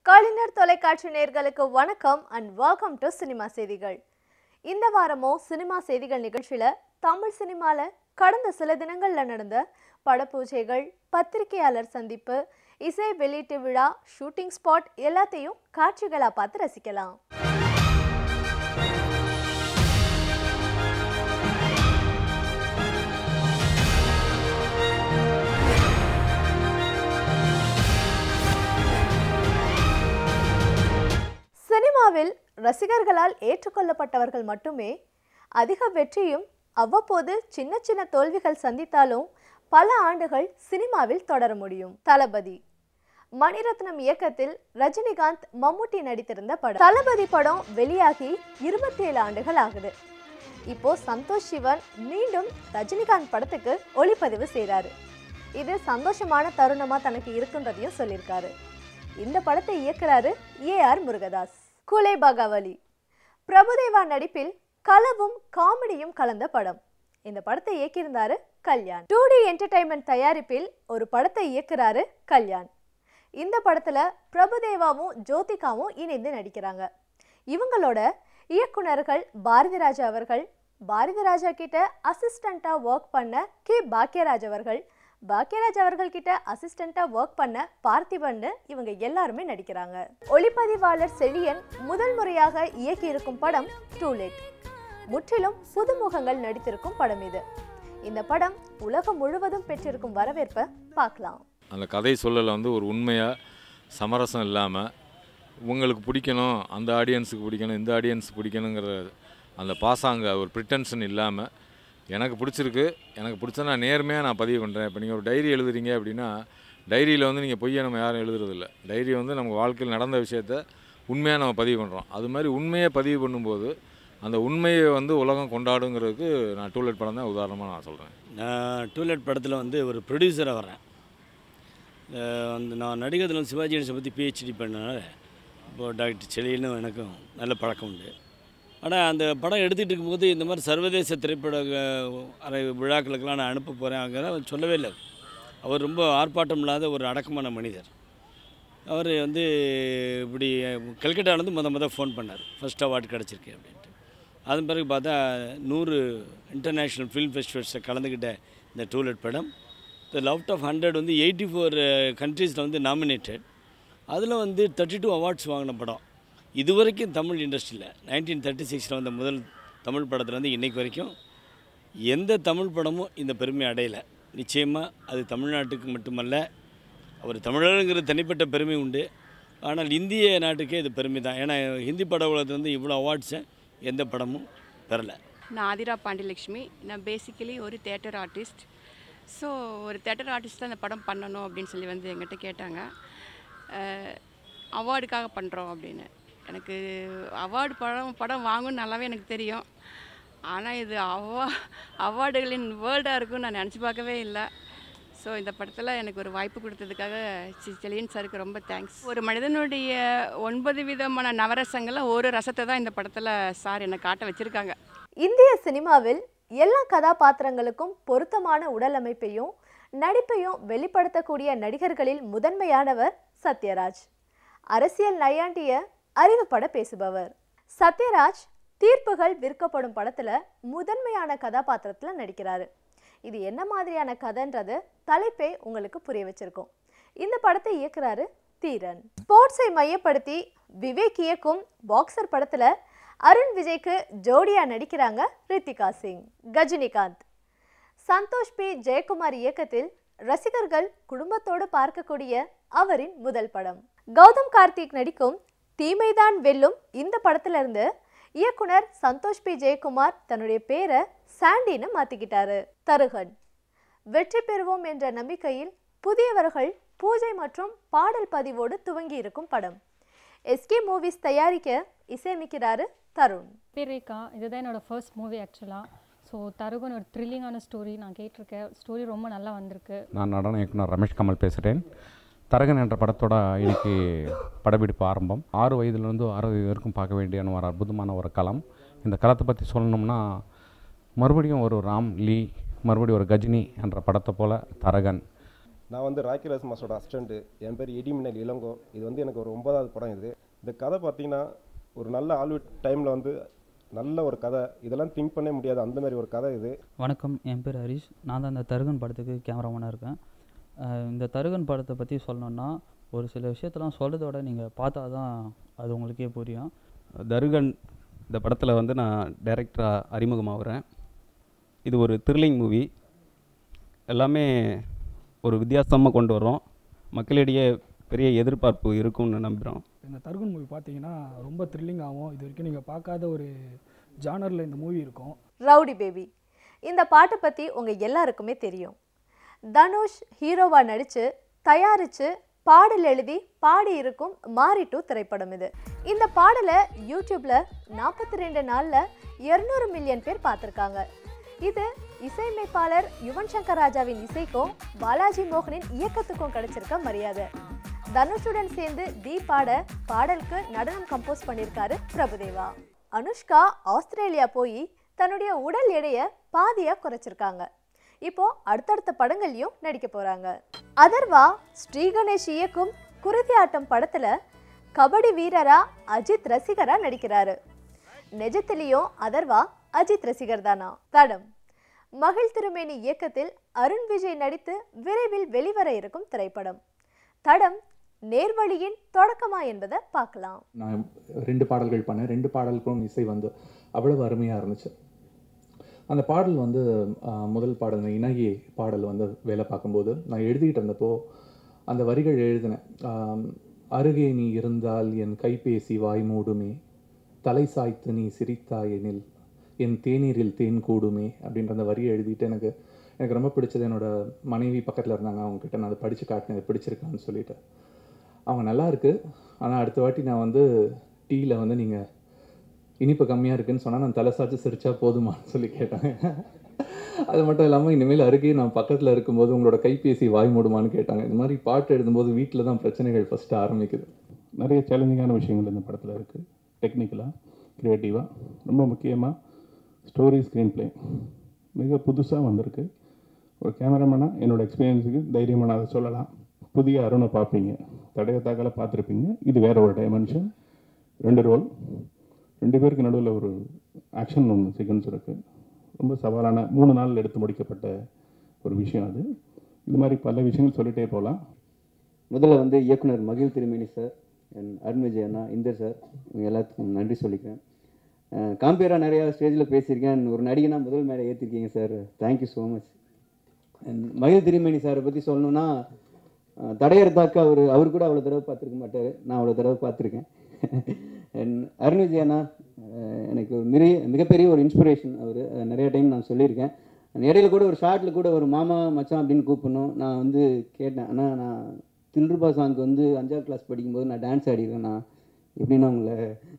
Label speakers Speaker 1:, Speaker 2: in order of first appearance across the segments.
Speaker 1: கலைஞர் தொலைக்காட்சி நேர்களுக்கு வணக்கம் அண்ட் வெல்கம் டு சினிமா செய்திகள் இந்த வாரமும் சினிமா செய்திகள் நிகழ்ச்சியில தமிழ் சினிமால கடந்த சில தினங்கள்ல நடந்த படப்பூஜைகள் பத்திரிகையாளர் சந்திப்பு இசை வெளியீட்டு விழா ஷூட்டிங் ஸ்பாட் எல்லாத்தையும் காட்சிகளா பார்த்து ரசிக்கலாம் சினிமாவில் ரசிகர்களால் ஏற்றுக்கொள்ளப்பட்டவர்கள் மட்டுமே அதிக வெற்றியும் அவ்வப்போது சின்ன சின்ன தோல்விகள் சந்தித்தாலும் பல ஆண்டுகள் சினிமாவில் தொடர முடியும் தளபதி மணிரத்னம் இயக்கத்தில் ரஜினிகாந்த் மம்முட்டி நடித்திருந்த படம் தளபதி படம் வெளியாகி இருபத்தி ஏழு ஆண்டுகள் ஆகுது இப்போ சந்தோஷ் சிவன் மீண்டும் ரஜினிகாந்த் படத்துக்கு ஒளிப்பதிவு செய்றாரு இது சந்தோஷமான தருணமா தனக்கு இருக்குன்றதையும் சொல்லியிருக்காரு இந்த படத்தை இயக்குறாரு A R Murugadoss Gulaebaghavali Prabhudeva நடிப்பில் களவும் காமெடியும் கலந்த படம் இந்த படத்தை இயக்கியிருந்தாரு கல்யாண் டூ டி என்டர்டைன்மெண்ட் தயாரிப்பில் ஒரு படத்தை இயக்குறாரு கல்யாண் இந்த படத்துல பிரபுதேவாவும் ஜோதிகாவும் இணைந்து நடிக்கிறாங்க இவங்களோட இயக்குனர்கள் பாரதிராஜா அவர்கள் பாரதிராஜா கிட்ட அசிஸ்டண்டா ஒர்க் பண்ண கே பாக்யராஜ் அவர்கள் பாக்யராஜ் அவர்கள் கிட்ட அசிஸ்டண்டா ஒர்க் பண்ண பார்த்திபன்னு இவங்க எல்லாருமே நடிக்கிறாங்க ஒளிப்பதிவாளர் செழியன் முதல் முறையாக இயக்கி இருக்கும் படம் டூலேட் முற்றிலும் புதுமுகங்கள் நடித்திருக்கும் படம் இது இந்த படம் உலகம் முழுவதும் பெற்றிருக்கும் வரவேற்பை பார்க்கலாம்
Speaker 2: அந்த கதை சொல்லல வந்து ஒரு உண்மையாக சமரசம் இல்லாமல் உங்களுக்கு பிடிக்கணும் அந்த ஆடியன்ஸுக்கு பிடிக்கணும் இந்த ஆடியன்ஸ் பிடிக்கணுங்கிற அந்த பாசாங்க ஒரு ப்ரிட்டன்ஷன் இல்லாமல் எனக்கு பிடிச்சிருக்கு எனக்கு பிடிச்சா நான் நேர்மையாக நான் பதிவு பண்ணுறேன் இப்போ நீங்கள் ஒரு டைரி எழுதுறீங்க அப்படின்னா டைரியில் வந்து நீங்கள் பொய்யை நம்ம யாரும் எழுதுறதில்ல டைரி வந்து நம்ம வாழ்க்கையில் நடந்த விஷயத்த உண்மையாக நம்ம பதிவு பண்ணுறோம் அது மாதிரி உண்மையை பதிவு பண்ணும்போது அந்த உண்மையை வந்து உலகம் கொண்டாடுங்கிறதுக்கு நான் டூலெட் படம் தான் உதாரணமாக நான் சொல்கிறேன்
Speaker 3: நான் டூலெட் படத்தில் வந்து ஒரு ப்ரொடியூசராக வரேன் அஹ் வந்து நான் நடிகத்தில் சிவாஜி கணேசனை பற்றி பிஹெச்டி பண்ணனால இப்போது டாக்டர் செலியன்னு எனக்கும் நல்ல பழக்கம் உண்டு ஆனால் அந்த படம் எடுத்துகிட்டு இருக்கும்போது இந்த மாதிரி சர்வதேச திரைப்பட அஹ், அரை விழாக்களுக்கெல்லாம் நான் அனுப்ப போகிறேன் அங்கே அவர் சொல்லவே இல்லை அவர் ரொம்ப ஆர்ப்பாட்டம் இல்லாத ஒரு அடக்கமான மனிதர் அவர் வந்து இப்படி கல்கட்டாலேருந்து முத முத ஃபோன் பண்ணார் ஃபர்ஸ்ட் அவார்டு கிடச்சிருக்கு அப்படின்ட்டு அதன் பிறகு பார்த்தா நூறு இன்டர்நேஷ்னல் ஃபிலிம் ஃபெஸ்டிவல்ஸில் கலந்துக்கிட்ட இந்த டூலெட் படம் த லவுட் ஆஃப் ஹண்ட்ரட் வந்து எயிட்டி ஃபோர் கண்ட்ரீஸில் வந்து நாமினேட்டட் அதில் வந்து தேர்ட்டி டூ அவார்ட்ஸ் வாங்கின படம் இது வரைக்கும் தமிழ் இண்டஸ்ட்ரியில் நைன்டீன் தேர்ட்டி சிக்ஸில் வந்த முதல் தமிழ் படத்துலேருந்து இன்றைக்கு வரைக்கும் எந்த தமிழ் படமும் இந்த பெருமை அடையலை நிச்சயமாக அது தமிழ்நாட்டுக்கு மட்டுமல்ல அவர் தமிழருங்கிற தனிப்பட்ட பெருமை உண்டு ஆனால் இந்திய நாட்டுக்கே இது பெருமை தான் ஏன்னா ஹிந்தி பட உலகத்துல வந்து இவ்வளோ அவார்ட்ஸை எந்த படமும் பெறலை
Speaker 4: நான் ஆதிரா பாண்டியலட்சுமி நான் பேசிக்கலி ஒரு தேட்டர் ஆர்டிஸ்ட் ஸோ ஒரு தேட்டர் ஆர்டிஸ்ட் அந்த படம் பண்ணணும் அப்படின்னு சொல்லி வந்து எங்கிட்ட கேட்டாங்க அவார்டுக்காக பண்ணுறோம் அப்படின்னு எனக்கு அவார்டு படம் படம் வாங்கணும்னு நல்லாவே எனக்கு தெரியும் ஆனால் இது அவா அவார்டுகளின் வேர்ல்டாக இருக்கும்னு நான் நினச்சி பார்க்கவே இல்லை ஸோ இந்த படத்தில் எனக்கு ஒரு வாய்ப்பு கொடுத்ததுக்காக சி செலியன் சாருக்கு ரொம்ப தேங்க்ஸ் ஒரு மனிதனுடைய ஒன்பது விதமான நவரசங்களில் ஒரு ரசத்தை தான் இந்த படத்தில் சார் என்னை காட்ட வச்சுருக்காங்க
Speaker 1: இந்திய சினிமாவில் எல்லா கதாபாத்திரங்களுக்கும் பொருத்தமான உடல் அமைப்பையும் நடிப்பையும் வெளிப்படுத்தக்கூடிய நடிகர்களில் முதன்மையானவர் சத்யராஜ் அரசியல் நையாண்டிய அறிவுப்பட பேசுபவர் சத்யராஜ் தீர்ப்புகள் விற்கப்படும் படத்துல முதன்மையான கதாபாத்திரத்துல நடிக்கிறாரு இது என்ன மாதிரியான கதைன்றது தலைப்பே உங்களுக்கு புரிய வச்சிருக்கோம் இந்த படத்தை இயக்குறாரு தீரன் ஸ்போர்ட்ஸை மையப்படுத்தி விவேக் இயக்கும் பாக்ஸர் படத்துல அருண் விஜய்க்கு ஜோடியா நடிக்கிறாங்க ரித்திகா சிங் கஜினிகாந்த் சந்தோஷ் பி ஜெயக்குமார் இயக்கத்தில் ரசிகர்கள் குடும்பத்தோடு பார்க்கக்கூடிய அவரின் முதல் படம் கௌதம் கார்த்திக் நடிக்கும் தீமைதான் வெல்லும் இந்த படத்துல இருந்து இயக்குனர் சந்தோஷ் பி ஜெயக்குமார் தன்னுடைய பேரை சாண்டின்னு மாத்திக்கிட்டாரு தருகன் வெற்றி பெறுவோம் என்ற நம்பிக்கையில் புதியவர்கள் பூஜை மற்றும் பாடல் பதிவோடு துவங்கி இருக்கும் படம் எஸ்கே மூவிஸ் தயாரிக்க இசையமைக்கிறாரு தருண்
Speaker 5: பேர் ரேகா இதுதான் என்னோடய ஃபர்ஸ்ட் மூவி ஆக்சுவலாக ஸோ தருகன் ஒரு த்ரில்லிங்கான ஸ்டோரி நான் கேட்டிருக்கேன் ஸ்டோரி ரொம்ப நல்லா வந்திருக்கு
Speaker 6: நான் நடன இயக்குனர் ரமேஷ் கமல் பேசுகிறேன் தரகன் என்ற படத்தோட இன்னைக்கு படப்பிடிப்பு ஆரம்பம் ஆறு வயதுலேருந்து அறுபது வயது வரைக்கும் பார்க்க வேண்டிய ஒரு அற்புதமான ஒரு களம் இந்த களத்தை பற்றி சொல்லணும்னா மறுபடியும் ஒரு ராம் லீ மறுபடியும் ஒரு கஜினி என்ற படத்தை போல் தரகன்
Speaker 7: நான் வந்து ராக்கிராஸ் மாஸோட அசிஸ்டண்ட்டு என் பேர் இடிமின்னல் இளங்கோ இது வந்து எனக்கு ஒரு ஒன்பதாவது படம் இது இந்த கதை பார்த்தீங்கன்னா ஒரு நல்ல ஹாலிவுட் டைமில் வந்து நல்ல ஒரு கதை இதெல்லாம் திங்க் பண்ணவே முடியாது அந்த மாதிரி ஒரு கதை இது
Speaker 8: வணக்கம் என் பேர் ஹரிஷ் நான் தான் இந்த தருகன் படத்துக்கு கேமராமேனாக இருக்கேன் அஹ் இந்த தருகன் படத்தை பற்றி சொல்லணுன்னா ஒரு சில விஷயத்தெல்லாம் சொல்கிறத விட நீங்கள் பார்த்தா தான் அது உங்களுக்கே புரியும்
Speaker 9: தருகன் இந்த படத்தில் வந்து நான் டைரக்டராக அறிமுகமாகிறேன் இது ஒரு த்ரில்லிங் மூவி எல்லாமே ஒரு வித்தியாசமாக கொண்டு வரோம் மக்களிடையே பெரிய எதிர்பார்ப்பு இருக்கும்னு நம்புகிறோம்
Speaker 10: இந்த தருகன் மூவி பார்த்தீங்கன்னா ரொம்ப த்ரில்லிங்காகவும் இது வரைக்கும் நீங்கள் பார்க்காத ஒரு ஜானரில் இந்த மூவி இருக்கும்
Speaker 1: ரவுடி பேபி இந்த பாட்டை பற்றி உங்கள் எல்லாருக்குமே தெரியும் தனுஷ் ஹீரோவா நடித்து தயாரித்து பாடல் எழுதி பாடி இருக்கும் மாரி டூ திரைப்படம் இது இந்த பாடலை யூடியூப்ல நாற்பத்தி ரெண்டு நாளில் இரநூறு மில்லியன் பேர் பார்த்துருக்காங்க இது இசையமைப்பாளர் யுவன் சங்கர் ராஜாவின் இசைக்கும் பாலாஜி மோகனின் இயக்கத்துக்கும் கிடைச்சிருக்க மரியாதை தனுஷுடன் சேர்ந்து தி பாட பாடலுக்கு நடனம் கம்போஸ் பண்ணியிருக்காரு பிரபுதேவா அனுஷ்கா ஆஸ்திரேலியா போய் தன்னுடைய உடல் எடையை பாதியா குறைச்சிருக்காங்க இப்போ அடுத்தடுத்த படங்கள்லயும் நடிக்க போறாங்க அதர்வா ஸ்ரீ கணேஷ் இயக்கும் குருதி ஆட்டம் படத்துல கபடி வீரரா அஜித் ரசிகரா நடிக்கிறாரு நிஜத்திலையும் அதர்வா அஜித் ரசிகர் தானா தடம் மகிழ் திருமேனி இயக்கத்தில் அருண் விஜய் நடித்து விரைவில் வெளிவர இருக்கும் திரைப்படம் தடம் நேர்வழியின் தொடக்கமா என்பதை பார்க்கலாம்
Speaker 11: நான் ரெண்டு பாடல்கள் பண்ணேன் ரெண்டு பாடலுக்கும் இசை வந்து அவ்வளவு அருமையாக இருந்துச்சு அந்த பாடல் வந்து ஆஹ், முதல் பாடல் இந்த இணகி பாடல் வந்து வேலை பார்க்கும்போது நான் எழுதிக்கிட்டு இருந்தப்போ அந்த வரிகள் எழுதினேன் ஆம், அருகே நீ இருந்தால் என் கைபேசி வாய் மூடுமே தலை சாய்த்து நீ சிரித்தாயெனில் என் தேநீரில் தேன் கூடுமே அப்படின்ற அந்த வரியை எழுதிட்டு எனக்கு எனக்கு ரொம்ப பிடிச்சது என்னோட மனைவி பக்கத்தில் இருந்தாங்க அவங்க கிட்ட நான் அதை படித்து காட்டினேன் இது பிடிச்சிருக்கான்னு சொல்லிட்டு அவங்க நல்லா இருக்கு ஆனால் அடுத்த வாட்டி நான் வந்து டீயில் வந்து நீங்கள் இனிப்பு கம்மியாக இருக்குன்னு சொன்னால் நான் தலை சாய்ச்சி சிரிச்சா போதுமான்னு சொல்லி கேட்டாங்க அது மட்டும் இல்லாமல் இனிமேல் அருகே நான் பக்கத்தில் இருக்கும்போது உங்களோட கைபேசி வாய் மூடுமான்னு கேட்டாங்க இந்த மாதிரி பாட்டு எழுதும்போது வீட்டில் தான் பிரச்சனைகள் ஃபஸ்ட்டு ஆரம்பிக்குது
Speaker 12: நிறைய சேலஞ்சிங்கான விஷயங்கள் இந்த படத்தில் இருக்குது டெக்னிக்கலாக க்ரியேட்டிவாக ரொம்ப முக்கியமாக ஸ்டோரி ஸ்க்ரீன் ப்ளே மிக புதுசாக வந்திருக்கு ஒரு கேமராமேனாக என்னோடய எக்ஸ்பீரியன்ஸுக்கு தைரியமாக நான் அதை சொல்லலாம் புதிய அருணை பார்ப்பீங்க தடைய தாக்கல பார்த்துருப்பீங்க இது வேற ஒரு டைமென்ஷன் ரெண்டு ரோல் ரெண்டு பேருக்கு நடுவில் ஒரு ஆக்ஷன் ஒன்று சீக்வன்ஸ் இருக்குது ரொம்ப சவாலான மூணு நாள் எடுத்து முடிக்கப்பட்ட ஒரு விஷயம் அது இது மாதிரி பல விஷயங்கள் சொல்லிகிட்டே போகலாம்
Speaker 13: முதல்ல வந்து இயக்குனர் மகிழ் திருமேனி சார் என் அருண் விஜய் அண்ணா இந்தர் சார் இவங்க எல்லாத்துக்கும் நன்றி சொல்லிக்கிறேன் காம்பேராக நிறையா ஸ்டேஜில் பேசியிருக்கேன் ஒரு நடிகனா முதல் மேலே ஏற்றிருக்கீங்க சார் தேங்க்யூ ஸோ மச் மகிழ் திருமேனி சாரை பற்றி சொல்லணும்னா அஹ், தடையறதாக்க அவர் அவர் கூட அவ்வளோ தடவை பார்த்துருக்க மாட்டார் நான் அவ்வளோ தடவை பார்த்துருக்கேன் என் அருண் விஜய் அண்ணா அஹ், எனக்கு ஒரு மிக மிகப்பெரிய ஒரு இன்ஸ்பிரேஷன் அவர் நிறைய டைம் நான் சொல்லியிருக்கேன் இடையில கூட ஒரு ஷார்ட்டில் கூட ஒரு மாமா மச்சான் அப்படின்னு கூப்பிடணும் நான் வந்து கேட்டேன் ஆனால் நான் தில்ருபா சாங்க்கு வந்து அஞ்சாவது கிளாஸ் படிக்கும்போது நான் டான்ஸ் ஆடிருக்கேன் நான் எப்படின்னா உங்களை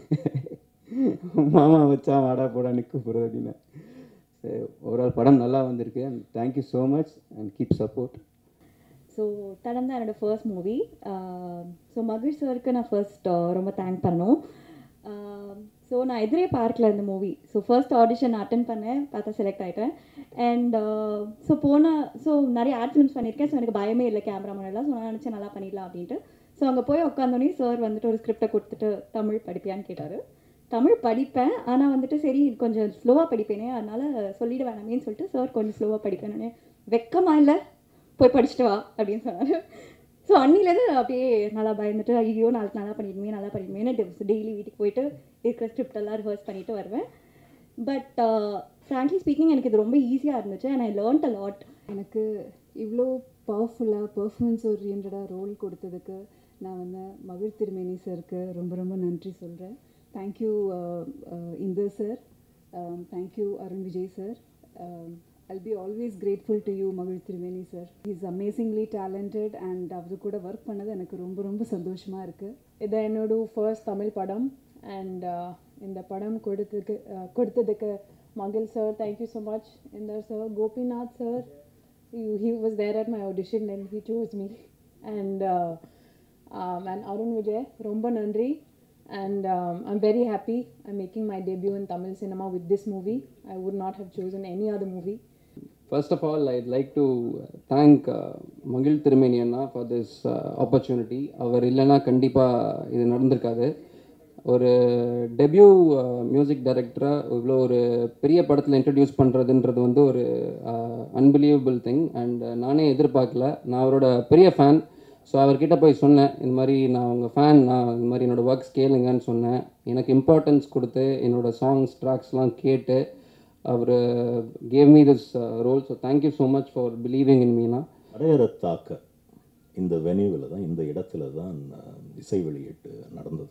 Speaker 13: மாமா மச்சான் வாடா போடான்னு கூப்பிடுறது அப்படின்னு சரி ஓவரால் படம் நல்லா வந்திருக்கு and thank you so much and keep support
Speaker 14: so Thadam தான் என்னோடய ஃபர்ஸ்ட் மூவி ஸோ மகிழ் சாருக்கு நான் ஃபர்ஸ்ட் ரொம்ப தேங்க் பண்ணோம் ஸோ நான் எதிரே பார்க்கல இந்த movie so first audition attend பண்ணேன் பார்த்தா செலக்ட் ஆகிட்டேன் அண்ட் ஸோ போன ஸோ நிறைய ஆட் ஃபிலிம்ஸ் பண்ணியிருக்கேன் ஸோ எனக்கு பயமே இல்லை கேமராமேன் எல்லாம் ஸோ நான் நினச்சேன் நல்லா பண்ணிடலாம் அப்படின்ட்டு ஸோ அங்கே போய் உட்காந்தோடனே சார் வந்துட்டு ஒரு ஸ்கிரிப்டை கொடுத்துட்டு தமிழ் படிப்பியான்னு கேட்டார் தமிழ் படிப்பேன் ஆனால் வந்துட்டு சரி கொஞ்சம் ஸ்லோவாக படிப்பேனே அதனால் சொல்லிட வேணாமேன்னு சொல்லிட்டு சார் கொஞ்சம் ஸ்லோவாக படிப்பேன் நான் வெக்கமா இல்லை போய் படிச்சுட்டு வா அப்படின்னு சொன்னார் ஸோ அன்னிலேருந்து அப்படியே நல்லா பயந்துட்டு ஐயோ நாளைக்கு நல்லா பண்ணிடுமே நல்லா பண்ணிடுமேன்னு டெய்லி வீட்டுக்கு போயிட்டு இருக்கிற ஸ்கிரிப்ட் எல்லாம் ரிஹர்ஸ் பண்ணிட்டு வருவேன் பட் ஃப்ராங்க்லி ஸ்பீக்கிங் எனக்கு இது ரொம்ப ஈஸியாக இருந்துச்சு and I learned a lot
Speaker 15: எனக்கு இவ்வளோ பவர்ஃபுல்லாக பர்ஃபார்மன்ஸ் ஓரியன்டாக ரோல் கொடுத்ததுக்கு நான் வந்து மகிழ் திருமேனி சாருக்கு ரொம்ப ரொம்ப நன்றி சொல்கிறேன் thank you Inder sir thank you Arun Vijay sir I'll be always grateful to you மகிழ் Thirumeni sir is amazingly talented and அவர் கூட ஒர்க் பண்ணது எனக்கு ரொம்ப ரொம்ப சந்தோஷமாக இருக்குது
Speaker 16: இது என்னோட ஃபர்ஸ்ட் தமிழ் படம் அண்ட் இந்த படம் கொடுத்ததுக்கு அஹ், கொடுத்ததுக்கு Magil sir thank you so much Inder sir Gopinath sir he was there at my audition and he choose me and and Arun Vijay ரொம்ப நன்றி and um, I'm very happy I'm making my debut in Tamil cinema with this movie. I would not have chosen any other movie.
Speaker 17: First of all, I'd like to thank uh, மகிழ் திருமேனி அண்ணா for this opportunity அவர் இல்லைன்னா கண்டிப்பாக இது நடந்திருக்காது ஒரு debut music டைரக்டராக இவ்வளோ ஒரு பெரிய படத்தில் இன்ட்ரடியூஸ் பண்ணுறதுன்றது வந்து ஒரு அன்பிலீவபிள் திங் அண்ட் நானே எதிர்பார்க்கல நான் அவரோட பெரிய ஃபேன் ஸோ அவர்கிட்ட போய் சொன்னேன் இந்த மாதிரி நான் உங்கள் ஃபேன் நான் இந்த மாதிரி என்னோடய ஒர்க்ஸ் கேளுங்கன்னு சொன்னேன் எனக்கு இம்பார்ட்டன்ஸ் கொடுத்து என்னோடய சாங்ஸ் ட்ராக்ஸ்லாம் கேட்டு அவர் gave me this role so thank you so much for believing in மீனா
Speaker 18: அடையறத்தாக்க இந்த வெனியூவில் தான் இந்த இடத்துல தான் அஹ், இசை வெளியீட்டு நடந்தது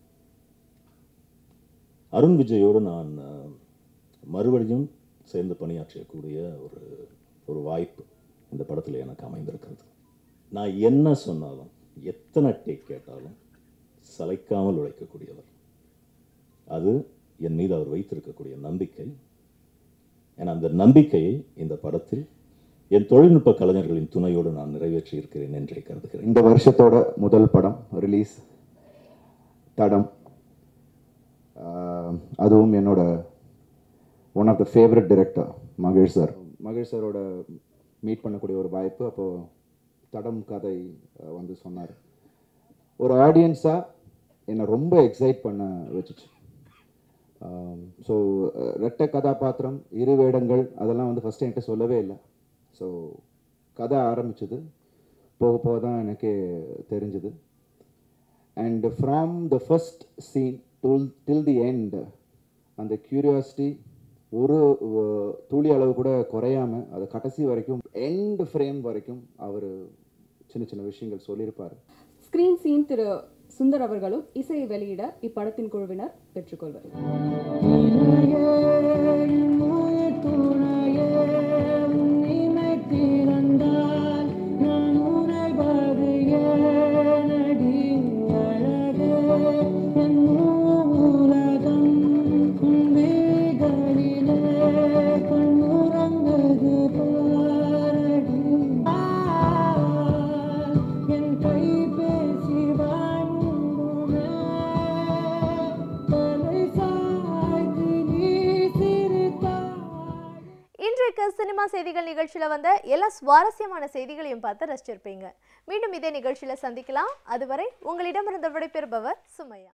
Speaker 18: அருண் விஜயோடு நான் அஹ், மறுபடியும் சேர்ந்து பணியாற்றக்கூடிய ஒரு ஒரு வாய்ப்பு இந்த படத்தில் எனக்கு அமைந்திருக்கிறது நான் என்ன சொன்னாலும் எத்தனை டேக் கேட்டாலும் சளைக்காமல் உழைக்கக்கூடியவர் அது என் மீது அவர் வைத்திருக்கக்கூடிய நம்பிக்கை என அந்த நம்பிக்கையை இந்த படத்தில் என் தொழில்நுட்ப கலைஞர்களின் துணையோடு நான் நிறைவேற்றி இருக்கிறேன் என்றே கருதுகிறேன்
Speaker 19: இந்த வருஷத்தோட முதல் படம் ரிலீஸ் தடம் ஆஹ் அதுவும் என்னோட one of the favourite director Mahesh sir Mahesh சாரோட மீட் பண்ணக்கூடிய ஒரு வாய்ப்பு அப்போது தடம் கதை அஹ், வந்து சொன்னார் ஒரு ஆடியன்ஸாக என்னை ரொம்ப எக்ஸைட் பண்ண வச்சுச்சு ஸோ ரெட்டை கதாபாத்திரம் இரு வேடங்கள் அதெல்லாம் வந்து ஃபஸ்ட்டு என்கிட்ட சொல்லவே இல்லை ஸோ கதை ஆரம்பிச்சது போக போக தான் எனக்கே தெரிஞ்சுது and from the first scene till till the end அந்த க்யூரியாசிட்டி ஒரு அஹ், துளி அளவு கூட குறையாம அது கடைசி வரைக்கும் எண்ட் ஃப்ரேம் வரைக்கும் அவர் சின்ன சின்ன விஷயங்கள் சொல்லியிருப்பார்
Speaker 15: ஸ்க்ரீன் சீன் திரு சுந்தர் அவர்களும் இசையை வெளியிட இப்படத்தின் குழுவினர் பெற்றுக்கொள்வர்
Speaker 1: இன்றைக்கு சினிமா செய்திகள் நிகழ்ச்சியில் வந்த எல்லா சுவாரஸ்யமான செய்திகளையும் பார்த்து ரசிச்சிருப்பீங்க மீண்டும் இதே நிகழ்ச்சியில் சந்திக்கலாம் அதுவரை உங்களிடமிருந்து விடைபெறுபவர் சுமையா